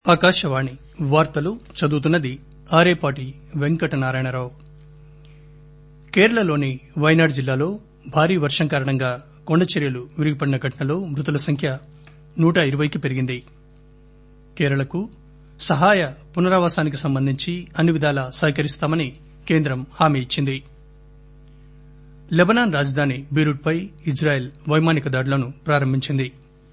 ఆకాశవాణి వార్తలు చదువుతున్నది ఆరేపాటి వెంకటనారాయణరావు కేరళలోని వయనాడ్ జిల్లాలో భారీ వర్షం కారణంగా కొండచర్యలు విరిగిపడిన ఘటనలో మృతుల సంఖ్య నూట ఇరవైకి పెరిగింది కేరళకు సహాయ పునరావాసానికి సంబంధించి అన్ని విధాలా సహకరిస్తామని కేంద్రం హామీ ఇచ్చింది లెబనాన్ రాజధాని బీరూట్ పై ఇజ్రాయెల్ వైమానిక దాడులను ప్రారంభించింది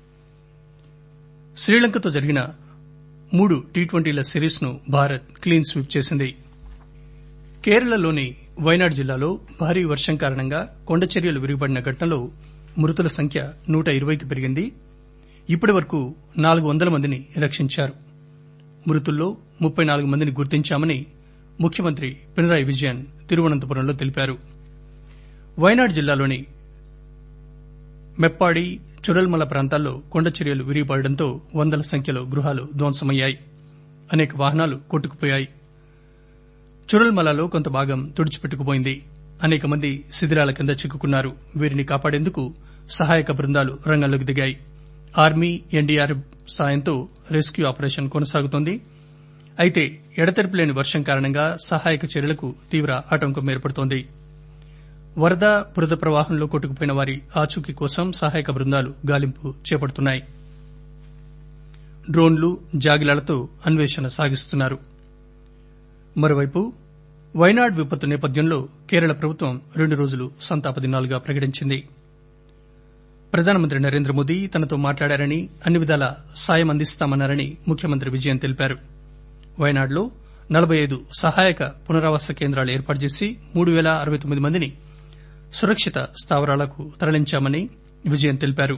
శ్రీలంకతో జరిగిన మూడు టీ ట్వంటీల సిరీస్ ను భారత్ క్లీన్ స్వీప్ చేసింది కేరళలోని వయనాడ్ జిల్లాలో భారీ వర్షం కారణంగా కొండచర్యలు విరిగిపడిన ఘటనలో మృతుల సంఖ్య నూట ఇరవైకి పెరిగింది ఇప్పటి వరకు నాలుగు వందల మందిని రక్షించారు మృతుల్లో ముప్పై నాలుగు మందిని గుర్తించామని ముఖ్యమంత్రి పినరాయి విజయన్ తిరువనంతపురంలో తెలిపారు వయనాడ్ జిల్లాలోని మెప్పాడి చురల్మల ప్రాంతాల్లో కొండచర్యలు విరిగిపడడంతో వందల సంఖ్యలో గృహాలు ధ్వంసమయ్యాయి అనేక వాహనాలు కొట్టుకుపోయాయి చురల్మలలో కొంత భాగం తుడిచిపెట్టుకుపోయింది అనేక మంది శిథిరాల కింద చిక్కుకున్నారు వీరిని కాపాడేందుకు సహాయక బృందాలు రంగంలోకి దిగాయి ఆర్మీ ఎన్డీఆర్ఎఫ్ సాయంతో రెస్క్యూ ఆపరేషన్ కొనసాగుతోంది అయితే ఎడతెరిపిలేని వర్షం కారణంగా సహాయక చర్యలకు తీవ్ర ఆటంకం ఏర్పడుతోంది వరద బురద ప్రవాహంలో కొట్టుకుపోయిన వారి ఆచూకీ కోసం సహాయక బృందాలు గాలింపు చేపడుతున్నాయి డ్రోన్లు జాగిలాలతో అన్వేషణ సాగిస్తున్నారు మరోవైపు వైనాడ్ విపత్తు నేపథ్యంలో కేరళ ప్రభుత్వం రెండు రోజులు సంతాప దినాలుగా ప్రకటించింది ప్రధానమంత్రి నరేంద్ర మోదీ తనతో మాట్లాడారని అన్ని విధాల సాయం అందిస్తామన్నారని ముఖ్యమంత్రి విజయన్ తెలిపారు వయనాడ్లో నలబై ఐదు సహాయక పునరావాస కేంద్రాలు ఏర్పాటు చేసి మూడు పేల అరవై తొమ్మిది మందిని సురక్షిత స్థావరాలకు తరలించామని విజయన్ తెలిపారు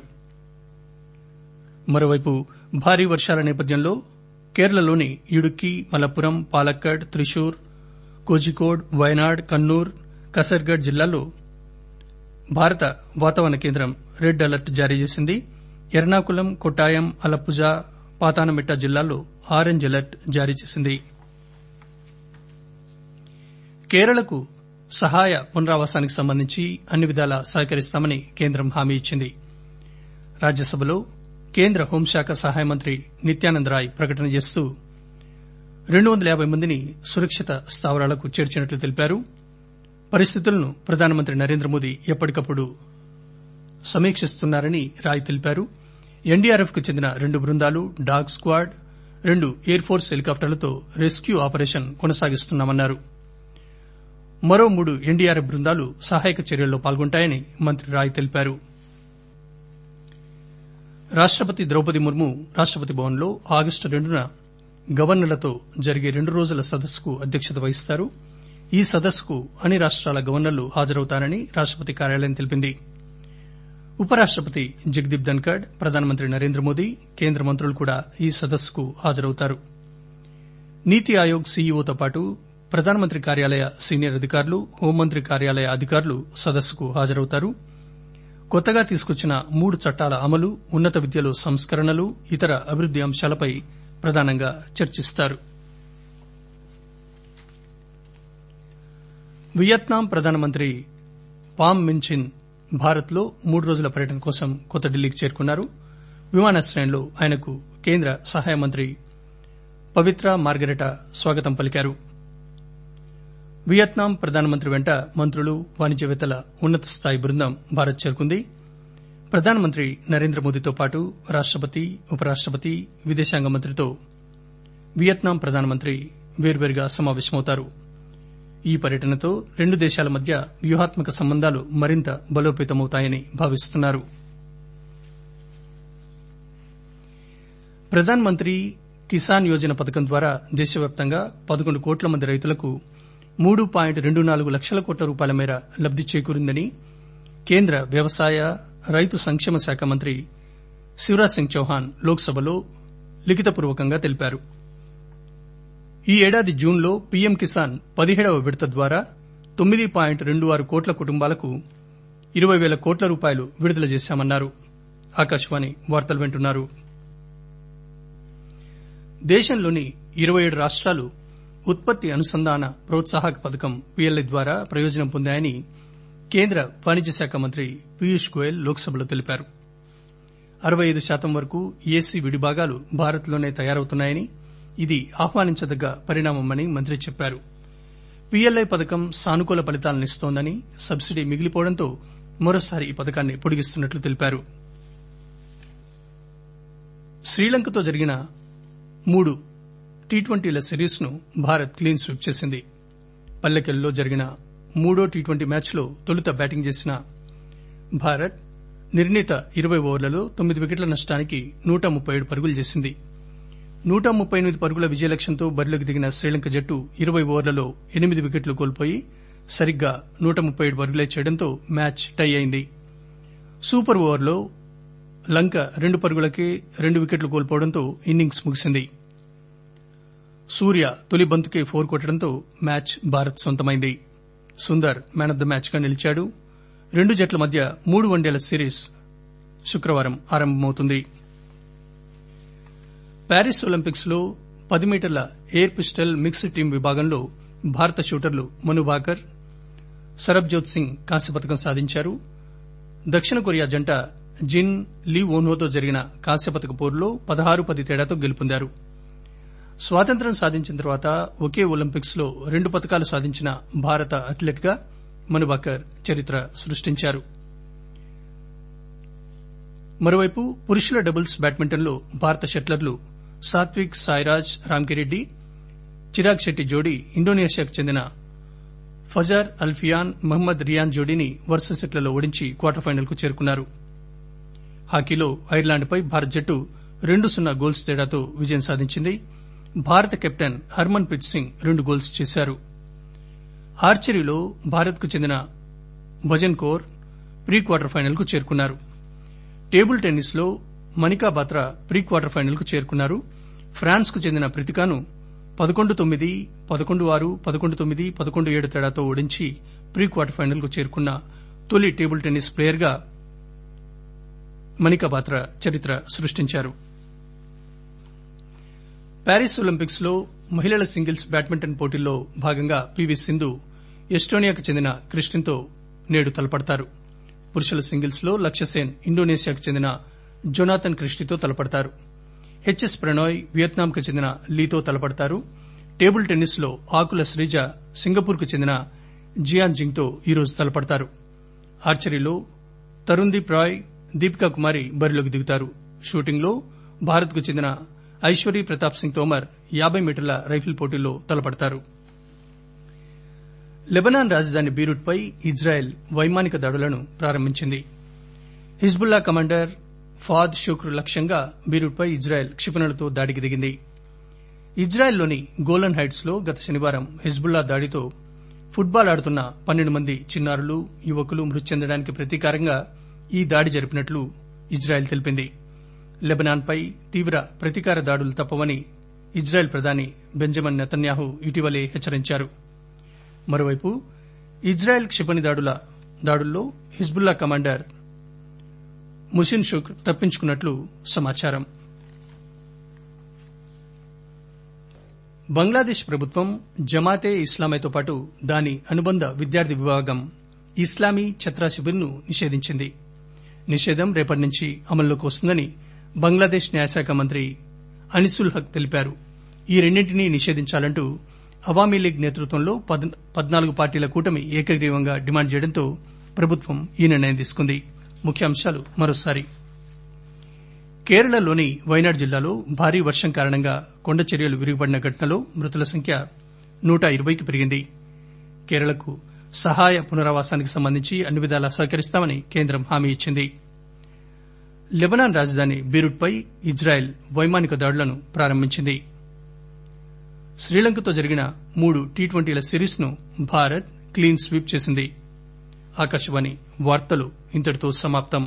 మరోవైపు భారీ వర్షాల నేపథ్యంలో కేరళలోని ఇడుక్కి మలప్పురం పాలక్కడ్ త్రిశూర్ కోజికోడ్ వయనాడ్ కన్నూర్ కసర్గఢ్ జిల్లాల్లో భారత వాతావరణ కేంద్రం రెడ్ అలర్ట్ జారీ చేసింది ఎర్నాకులం కొట్టాయం అలప్పుజా పాతానమిట్ట జిల్లాల్లో ఆరెంజ్ అలర్ట్ జారీ చేసింది కేరళకు సహాయ పునరావాసానికి సంబంధించి అన్ని విధాలా సహకరిస్తామని కేంద్రం హామీ ఇచ్చింది రాజ్యసభలో కేంద్ర హోంశాఖ సహాయ మంత్రి నిత్యానంద్ రాయ్ ప్రకటన చేస్తూ రెండు వందల యాబై మందిని సురక్షిత స్థావరాలకు చేర్చినట్లు తెలిపారు పరిస్థితులను ప్రధానమంత్రి నరేంద్ర మోదీ ఎప్పటికప్పుడు సమీక్షిస్తున్నారని రాయ్ తెలిపారు ఎన్డీఆర్ఎఫ్ కు చెందిన రెండు బృందాలు డాగ్ స్క్వాడ్ రెండు ఎయిర్ ఫోర్స్ హెలికాప్టర్లతో రెస్క్యూ ఆపరేషన్ కొనసాగిస్తున్నామన్నారు మరో మూడు ఎన్డీఆర్ఎఫ్ బృందాలు సహాయక చర్యల్లో పాల్గొంటాయని మంత్రి రాయ్ తెలిపారు రాష్టపతి ద్రౌపది ముర్ము రాష్టపతి భవన్లో ఆగస్టు రెండున గవర్నర్లతో జరిగే రెండు రోజుల సదస్సుకు అధ్యక్షత వహిస్తారు ఈ సదస్సుకు అన్ని రాష్టాల గవర్నర్లు హాజరవుతారని రాష్టపతి కార్యాలయం తెలిపింది ఉపరాష్టపతి జగదీప్ ధన్కడ్ ప్రధానమంత్రి నరేంద్ర మోదీ కేంద్ర మంత్రులు కూడా ఈ సదస్సుకు హాజరవుతారు నీతి ఆయోగ్ సీఈఓతో పాటు ప్రధానమంత్రి కార్యాలయ సీనియర్ అధికారులు హోంమంత్రి కార్యాలయ అధికారులు సదస్సుకు హాజరవుతారు కొత్తగా తీసుకొచ్చిన మూడు చట్టాల అమలు ఉన్నత విద్యలో సంస్కరణలు ఇతర అభివృద్ది అంశాలపై ప్రధానంగా చర్చిస్తారు వియత్నాం ప్రధానమంత్రి పామ్ మిన్చిన్ భారత్ లో మూడు రోజుల పర్యటన కోసం కొత్త ఢిల్లీకి చేరుకున్నారు విమానాశ్రయంలో ఆయనకు కేంద్ర సహాయ మంత్రి పవిత్ర మార్గరెటా స్వాగతం పలికారు వియత్నాం ప్రధానమంత్రి వెంట మంత్రులు వాణిజ్యవేత్తల ఉన్నత స్థాయి బృందం భారత్ చేరుకుంది ప్రధానమంత్రి నరేంద్ర మోదీతో పాటు రాష్టపతి ఉపరాష్టపతి విదేశాంగ మంత్రితో వియత్నాం ప్రధానమంత్రి వేర్వేరుగా సమావేశమవుతారు ఈ పర్యటనతో రెండు దేశాల మధ్య వ్యూహాత్మక సంబంధాలు మరింత బలోపేతమవుతాయని భావిస్తున్నారు ప్రధాన్ మంత్రి కిసాన్ యోజన పథకం ద్వారా దేశవ్యాప్తంగా పదకొండు కోట్ల మంది రైతులకు మూడు పాయింట్ రెండు నాలుగు లక్షల కోట్ల రూపాయల మేర లబ్ది చేకూరిందని కేంద్ర వ్యవసాయ రైతు సంక్షేమ శాఖ మంత్రి శివరాజ్ సింగ్ చౌహాన్ లోక్సభలో లిఖితపూర్వకంగా తెలిపారు ఈ ఏడాది జూన్లో పీఎం కిసాన్ పదిహేడవ విడత ద్వారా తొమ్మిది పాయింట్ రెండు ఆరు కోట్ల కుటుంబాలకు ఇరవై పేల కోట్ల రూపాయలు విడుదల చేశామన్నారు ఆకాశవాణి వార్తలు వింటున్నారు దేశంలోని ఇరవై ఏడు రాష్టాలు ఉత్పత్తి అనుసంధాన ప్రోత్సాహక పథకం పీఎల్ఐ ద్వారా ప్రయోజనం పొందాయని కేంద్ర వాణిజ్య శాఖ మంత్రి పీయూష్ గోయల్ లోక్సభలో తెలిపారు అరవై ఐదు శాతం వరకు ఏసీ విడిభాగాలు భారత్లోనే తయారవుతున్నాయని ఇది ఆహ్వానించదగ్గ పరిణామమని మంత్రి చెప్పారు పీఎల్ఐ పథకం సానుకూల ఫలితాలనిస్తోందని సబ్సిడీ మిగిలిపోవడంతో మరోసారి ఈ పథకాన్ని పొడిగిస్తున్నట్లు తెలిపారు శ్రీలంకతో జరిగిన మూడు టీ ట్వంటీల సిరీస్ ను భారత్ క్లీన్ స్వీప్ చేసింది పల్లెకెల్లో జరిగిన మూడో టీ ట్వంటీ మ్యాచ్లో తొలుత బ్యాటింగ్ చేసిన భారత్ నిర్ణీత ఇరవై ఓవర్లలో తొమ్మిది వికెట్ల నష్టానికి నూట ముప్పై ఏడు పరుగులు చేసింది నూట ముప్పై ఎనిమిది పరుగుల విజయ లక్ష్యంతో బరిలోకి దిగిన శ్రీలంక జట్టు ఇరవై ఓవర్లలో ఎనిమిది వికెట్లు కోల్పోయి సరిగ్గా నూట ముప్పై ఏడు పరుగులే చేయడంతో మ్యాచ్ టై అయింది సూపర్ ఓవర్లో లంక రెండు పరుగులకే రెండు వికెట్లు కోల్పోవడంతో ఇన్నింగ్స్ ముగిసింది సూర్య తొలి బంతుకే ఫోర్ కొట్టడంతో మ్యాచ్ భారత్ సొంతమైంది Sundar man of the match గా నిలిచాడు రెండు జట్ల మధ్య మూడు వన్డేల సిరీస్ శుక్రవారం ఆరంభమవుతుంది ప్యారిస్ ఒలింపిక్స్ లో పది మీటర్ల ఎయిర్ పిస్టల్ మిక్స్డ్ టీం విభాగంలో భారత షూటర్లు మను భాకర్ సరబ్జోత్ సింగ్ కాంస్య పథకం సాధించారు దక్షిణ కొరియా జంట జిన్ లీ ఓన్హోతో జరిగిన కాంస్య పథక పోరులో పదహారు పది తేడాతో గెలుపొందారు స్వాతంత్ర్యం సాధించిన తర్వాత ఒకే ఒలింపిక్స్ లో రెండు పథకాలు సాధించిన భారత అథ్లెట్ గా మనుబాకర్ చరిత్ర సృష్టించారు మరోవైపు పురుషుల డబుల్స్ బ్యాడ్మింటన్ లో భారత షట్లర్లు సాత్విక్ సాయిరాజ్ రాంకిరెడ్డి చిరాగ్ శెట్టి జోడీ ఇండోనేషియాకు చెందిన ఫజార్ అల్ఫియాన్ మహ్మద్ రియాన్ జోడీని వరుస సెట్లలో ఓడించి క్వార్టర్ ఫైనల్ కు చేరుకున్నారు హాకీలో ఐర్లాండ్ పై భారత జట్టు రెండు సున్నా గోల్స్ తేడాతో విజయం సాధించింది భారత కెప్టెన్ హర్మన్ ప్రీత్ సింగ్ రెండు గోల్స్ చేశారు ఆర్చరీలో భారత్ కు చెందిన Bhajan Kaur pre quarter final కు చేరుకున్నారు టేబుల్ టెన్నిస్ లో Manika Batra pre quarter final కు చేరుకున్నారు ఫ్రాన్స్ కు చెందిన ప్రితికాను పదకొండు తొమ్మిది పదకొండు ఆరు పదకొండు తొమ్మిది పదకొండు ఏడు తేడాతో ఓడించి ప్రీ క్వార్టర్ ఫైనల్ కు చేరుకున్న తొలి టేబుల్ టెన్నిస్ ప్లేయర్ గా మణికా బాత్రా చరిత్ర సృష్టించారు ప్యారిస్ ఒలింపిక్స్ లో మహిళల సింగిల్స్ బ్యాడ్మింటన్ పోటీల్లో భాగంగా పీవీ సింధు ఎస్టోనియాకు చెందిన క్రిస్టిన్ తో నేడు తలపడతారు పురుషుల సింగిల్స్ లో లక్ష్యసేన్ ఇండోనేషియాకు చెందిన జొనాథన్ క్రిస్టితో తలపడతారు హెచ్ఎస్ ప్రణోయ్ వియత్నాం కు చెందిన లీతో తలపడతారు టేబుల్ టెన్నిస్ లో ఆకుల శ్రీజ సింగపూర్ కు చెందిన జియాన్ జింగ్ తో ఈరోజు తలపడతారు ఆర్చరీలో తరుణ్దీప్ రాయ్ దీపికా కుమారి బరిలోకి దిగుతారు షూటింగ్ లో భారత్ కు చెందిన ఐశ్వరీ ప్రతాప్ సింగ్ తోమర్ యాబై మీటర్ల రైఫిల్ పోటీల్లో తలపడతారు లెబనాన్ రాజధాని బీరూట్ పై ఇజ్రాయెల్ వైమానిక దాడులను ప్రారంభించింది హిజ్బుల్లా కమాండర్ ఫాద్ షుక్ర్ లక్ష్యంగా బీరూట్ పై ఇజ్రాయెల్ క్షిపణులతో దాడికి దిగింది ఇజ్రాయెల్లోని గోలన్ హైట్స్ లో గత శనివారం హిజ్బుల్లా దాడితో ఫుట్బాల్ ఆడుతున్న పన్నెండు మంది చిన్నారులు యువకులు మృతి చెందడానికి ప్రతీకారంగా ఈ దాడి జరిపినట్లు ఇజ్రాయెల్ తెలిపింది లెబనాన్ పై తీవ్ర ప్రతీకార దాడులు తప్పవని ఇజ్రాయెల్ ప్రధాని బెంజమిన్ నెతన్యాహు ఇటీవలే హెచ్చరించారు మరోవైపు ఇజ్రాయెల్ క్షిపణి దాడుల దాడుల్లో హిజ్బుల్లా కమాండర్ ముసిన్ షుక్ర్ తప్పించుకున్నట్లు సమాచారం బంగ్లాదేశ్ ప్రభుత్వం జమాతే ఇస్లామీతో పాటు దాని అనుబంధ విద్యార్థి విభాగం ఇస్లామీ ఛత్రా శిబిర్ను నిషేధించింది నిషేధం రేపటి నుంచి అమల్లోకి వస్తుందని బంగ్లాదేశ్ న్యాయశాఖ మంత్రి అనిసుల్ హక్ తెలిపారు ఈ రెండింటినీ నిషేధించాలంటూ అవామీ లీగ్ నేతృత్వంలో పద్నాలుగు పార్టీల కూటమి ఏకగ్రీవంగా డిమాండ్ చేయడంతో ప్రభుత్వం ఈ నిర్ణయం తీసుకుంది ముఖ్యాంశాలు మరోసారి కేరళలోని వైనాడ్ జిల్లాలో భారీ వర్షం కారణంగా కొండ చర్యలు విరిగిపడిన ఘటనలో మృతుల సంఖ్య నూట ఇరవైకి పెరిగింది కేరళకు సహాయ పునరావాసానికి సంబంధించి అన్ని విధాలా సహకరిస్తామని కేంద్రం హామీ ఇచ్చింది లెబనాన్ రాజధాని బీరూట్పై ఇజ్రాయెల్ వైమానిక దాడులను ప్రారంభించింది శ్రీలంకతో జరిగిన మూడు టీ ట్వంటీల సిరీస్ ను భారత్ క్లీన్ స్వీప్ చేసింది ఆకాశవాణి వార్తలు ఇంతటితో సమాప్తం